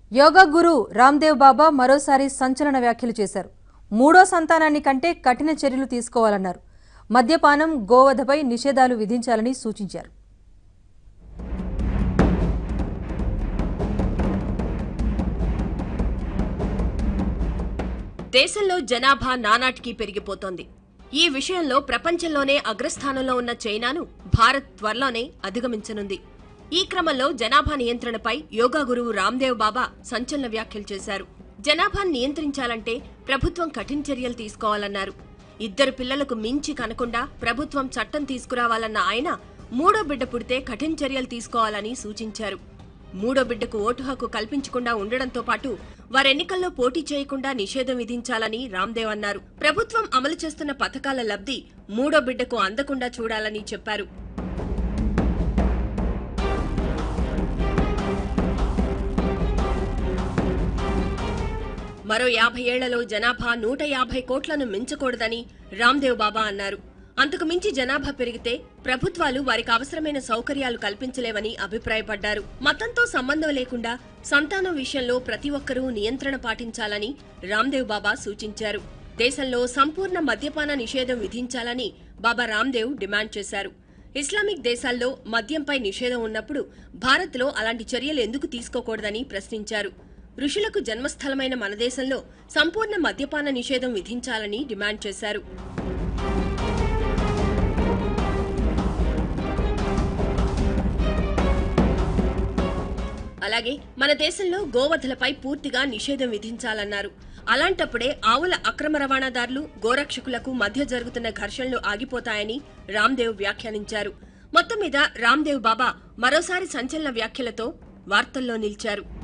యోగా గురు రామ్దేవ్ బాబా మరోసారి సంచలన వ్యాఖ్యలు చేశారు మూడో సంతానాన్ని కంటే కఠిన చర్యలు తీసుకోవాలన్నారు మద్యపానం గోవధపై నిషేధాలు విధించాలని సూచించారు దేశంలో జనాభా నానాటికి పెరిగిపోతోంది ఈ విషయంలో ప్రపంచంలోనే అగ్రస్థానంలో ఉన్న చైనాను భారత్ త్వరలోనే అధిగమించనుంది ఈ క్రమంలో జనాభా నియంత్రణపై యోగా గురువు రామ్దేవ్ బాబా సంచలన వ్యాఖ్యలు చేశారు జనాభాను నియంత్రించాలంటే ప్రభుత్వం కఠిన చర్యలు తీసుకోవాలన్నారు ఇద్దరు పిల్లలకు మించి కనకుండా ప్రభుత్వం చట్టం తీసుకురావాలన్న ఆయన మూడో బిడ్డ పుడితే కఠిన చర్యలు తీసుకోవాలని సూచించారు మూడో బిడ్డకు ఓటు హక్కు కల్పించకుండా ఉండడంతో పాటు వారెన్నికల్లో పోటీ చేయకుండా నిషేధం విధించాలని రామ్దేవ్ అన్నారు ప్రభుత్వం అమలు చేస్తున్న పథకాల లబ్ధి మూడో బిడ్డకు అందకుండా చూడాలని చెప్పారు మరో యాభై ఏళ్లలో జనాభా నూట యాభై కోట్లను మించకూడదని రామ్దేవ్ బాబా అన్నారు అంతకు మించి జనాభా పెరిగితే ప్రభుత్వాలు వారికి అవసరమైన సౌకర్యాలు కల్పించలేవని అభిప్రాయపడ్డారు మతంతో సంబంధం లేకుండా సంతానం విషయంలో ప్రతి ఒక్కరూ నియంత్రణ పాటించాలని రామ్దేవ్ బాబా సూచించారు దేశంలో సంపూర్ణ మద్యపాన నిషేధం విధించాలని బాబా రామ్దేవ్ డిమాండ్ చేశారు ఇస్లామిక్ దేశాల్లో మద్యంపై నిషేధం ఉన్నప్పుడు భారత్లో అలాంటి చర్యలు ఎందుకు తీసుకోకూడదని ప్రశ్నించారు ఋషులకు జన్మస్థలమైన మన దేశంలో సంపూర్ణ మద్యపాన నిషేధం విధించాలని డిమాండ్ చేశారు అలాగే మన దేశంలో గోవధలపై పూర్తిగా నిషేధం విధించాలన్నారు అలాంటప్పుడే ఆవుల అక్రమ రవాణాదారులు గోరక్షకులకు మధ్య జరుగుతున్న ఘర్షణలు ఆగిపోతాయని రామ్దేవ్ వ్యాఖ్యానించారు మొత్తం మీద రామ్దేవ్ బాబా మరోసారి సంచలన వ్యాఖ్యలతో వార్తల్లో నిలిచారు